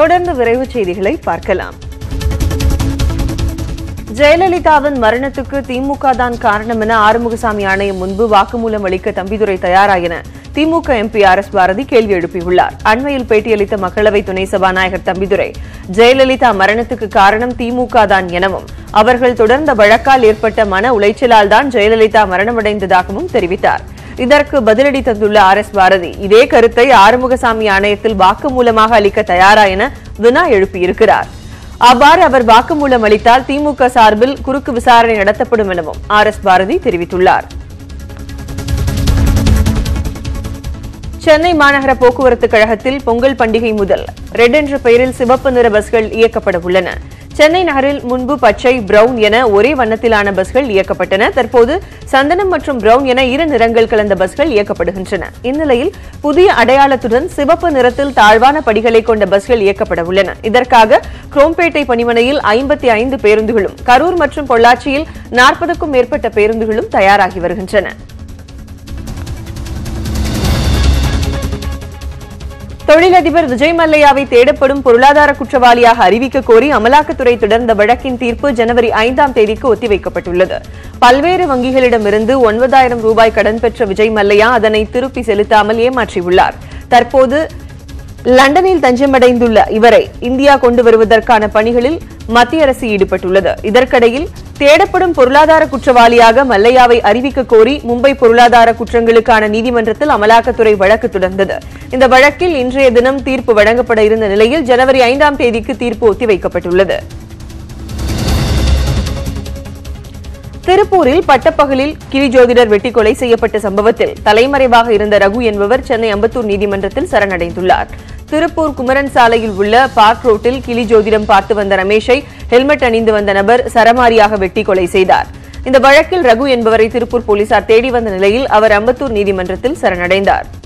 தொடர்ந்து விரைவுச் செய்திகளை பார்க்கலாம் ஜெயலலிதாவின் மரணத்துக்கு திமுக தான் காரணம் என ஆறுமுகசாமி ஆணையம் முன்பு வாக்குமூலம் அளிக்க தம்பிதுரை தயாரா என DMK MP R S Bharathi கேள்வி எழுப்பியுள்ளார் அண்மையில் பேட்டியளித்த மக்களவை துணை சபாநாயகர் தம்பிதுரை ஜெயலலிதா மரணத்துக்கு காரணம் திமுக தான் எனவும் அவர்கள் தொடர்ந்த வழக்கால் ஏற்பட்ட மன உளைச்சலால் தான் ஜெயலலிதா மரணமடைந்ததாகவும் தெரிவித்தார் இதற்கு பதிலடி தந்துள்ள ஆர் எஸ் பாரதி இதே கருத்தை ஆறுமுகசாமி ஆணையத்தில் வாக்குமூலமாக அளிக்க தயாரா என வினா எழுப்பியிருக்கிறார் அவ்வாறு அவர் வாக்குமூலம் அளித்தால் திமுக சார்பில் குறுக்கு விசாரணை நடத்தப்படும் எனவும் ஆர் எஸ் பாரதி தெரிவித்துள்ளார் சென்னை மாநகர போக்குவரத்து கழகத்தில் பொங்கல் பண்டிகை முதல் ரெட் என்ற பெயரில் சிவப்பு நிற பஸ்கள் இயக்கப்பட உள்ளன சென்னை நகரில் முன்பு பச்சை பிரவுன் என ஒரே வண்ணத்திலான பஸ்கள் இயக்கப்பட்டன தற்போது சந்தனம் மற்றும் பிரவுன் என இரு நிறங்கள் கலந்த பஸ்கள் இயக்கப்படுகின்றன இந்நிலையில் புதிய அடையாளத்துடன் சிவப்பு நிறத்தில் தாழ்வான படிகளை கொண்ட பஸ்கள் இயக்கப்பட உள்ளன இதற்காக குரோம்பேட்டை பணிமனையில் ஐம்பத்தி ஐந்து பேருந்துகளும் கரூர் மற்றும் பொள்ளாச்சியில் நாற்பதுக்கும் மேற்பட்ட பேருந்துகளும் தயாராகி வருகின்றன தொழிலதிபர் விஜய் மல்லையாவை தேடப்படும் பொருளாதார குற்றவாளியாக அறிவிக்க கோரி அமலாக்கத்துறை தொடர்ந்த வழக்கின் தீர்ப்பு ஜனவரி ஐந்தாம் தேதிக்கு ஒத்திவைக்கப்பட்டுள்ளது பல்வேறு வங்கிகளிடமிருந்து ஒன்பதாயிரம் ரூபாய் கடன் பெற்ற விஜய் மல்லையா அதனை திருப்பி செலுத்தாமல் ஏமாற்றியுள்ளார் தற்போது லண்டனில் தஞ்சமடைந்துள்ள இவரை இந்தியா கொண்டு வருவதற்கான பணிகளில் மத்திய அரசு ஈடுபட்டுள்ளது இதற்கிடையில் தேடப்படும் பொருளாதார குற்றவாளியாக மல்லையாவை அறிவிக்க கோரி மும்பை பொருளாதார குற்றங்களுக்கான நீதிமன்றத்தில் அமலாக்கத்துறை வழக்கு தொடர்ந்தது இந்த வழக்கில் இன்றைய தினம் தீர்ப்பு வழங்கப்பட இருந்த நிலையில் ஜனவரி ஐந்தாம் தேதிக்கு தீர்ப்பு ஒத்திவைக்கப்பட்டுள்ளது திருப்பூரில் பட்டப்பகலில் கிளி ஜோதிடர் வெட்டி கொலை செய்யப்பட்ட சம்பவத்தில் தலைமறைவாக இருந்த ரகு என்பவர் சென்னை அம்பத்தூர் நீதிமன்றத்தில் சரணடைந்துள்ளார் திருப்பூர் குமரன் சாலையில் உள்ள பார்க் ரோட்டில் கிளி ஜோதிடம் பார்த்து வந்த ரமேஷை ஹெல்மெட் அணிந்து வந்த நபர் சரமாரியாக வெட்டி கொலை செய்தார் இந்த வழக்கில் ரகு என்பவரை திருப்பூர் போலீசார் தேடி வந்த நிலையில் அவர் அம்பத்தூர் நீதிமன்றத்தில் சரணடைந்தார்